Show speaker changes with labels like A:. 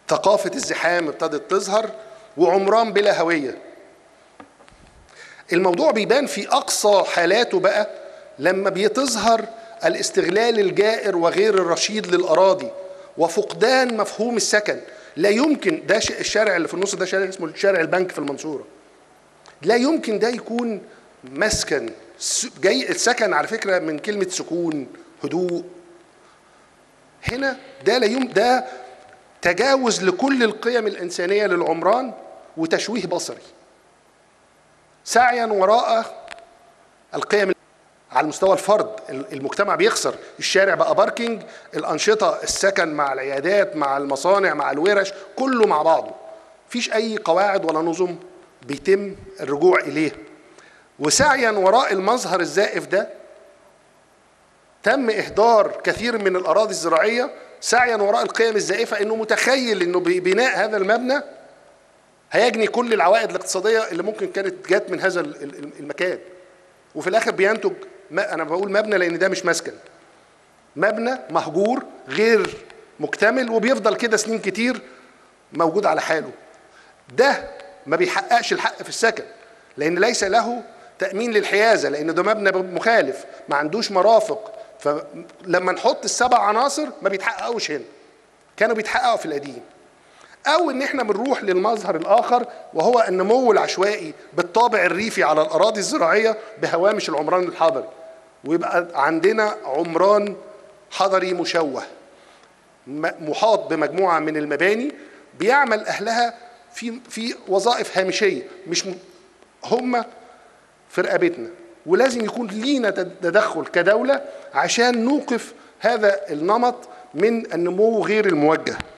A: ثقافة الزحام ابتدت تظهر وعمران بلا هوية الموضوع بيبان في أقصى حالاته بقى لما بيتظهر الاستغلال الجائر وغير الرشيد للأراضي وفقدان مفهوم السكن لا يمكن ده الشارع اللي في النص ده شارع اسمه شارع البنك في المنصورة لا يمكن ده يكون مسكن جاي السكن على فكرة من كلمة سكون هدوء هنا ده لا يم ده تجاوز لكل القيم الإنسانية للعمران وتشويه بصري سعيا وراء القيم على مستوى الفرد المجتمع بيخسر الشارع بقى باركينج الأنشطة السكن مع العيادات مع المصانع مع الورش كله مع بعضه فيش أي قواعد ولا نظم بيتم الرجوع إليه وسعيا وراء المظهر الزائف ده تم إهدار كثير من الأراضي الزراعية سعيا وراء القيم الزائفة إنه متخيل إنه ببناء هذا المبنى هيجني كل العوائد الاقتصادية اللي ممكن كانت جات من هذا المكان وفي الآخر بينتج ما أنا بقول مبنى لأن ده مش مسكن مبنى مهجور غير مكتمل وبيفضل كده سنين كتير موجود على حاله ده ما بيحققش الحق في السكن لأن ليس له تأمين للحيازة لأن ده مبنى مخالف ما عندوش مرافق فلما نحط السبع عناصر ما بيتحققوش هنا كانوا بيتحققوا في القديم او ان احنا بنروح للمظهر الاخر وهو النمو العشوائي بالطابع الريفي على الاراضي الزراعيه بهوامش العمران الحضري ويبقى عندنا عمران حضري مشوه محاط بمجموعه من المباني بيعمل اهلها في في وظائف هامشيه مش هم في رقبتنا ولازم يكون لينا تدخل كدوله عشان نوقف هذا النمط من النمو غير الموجه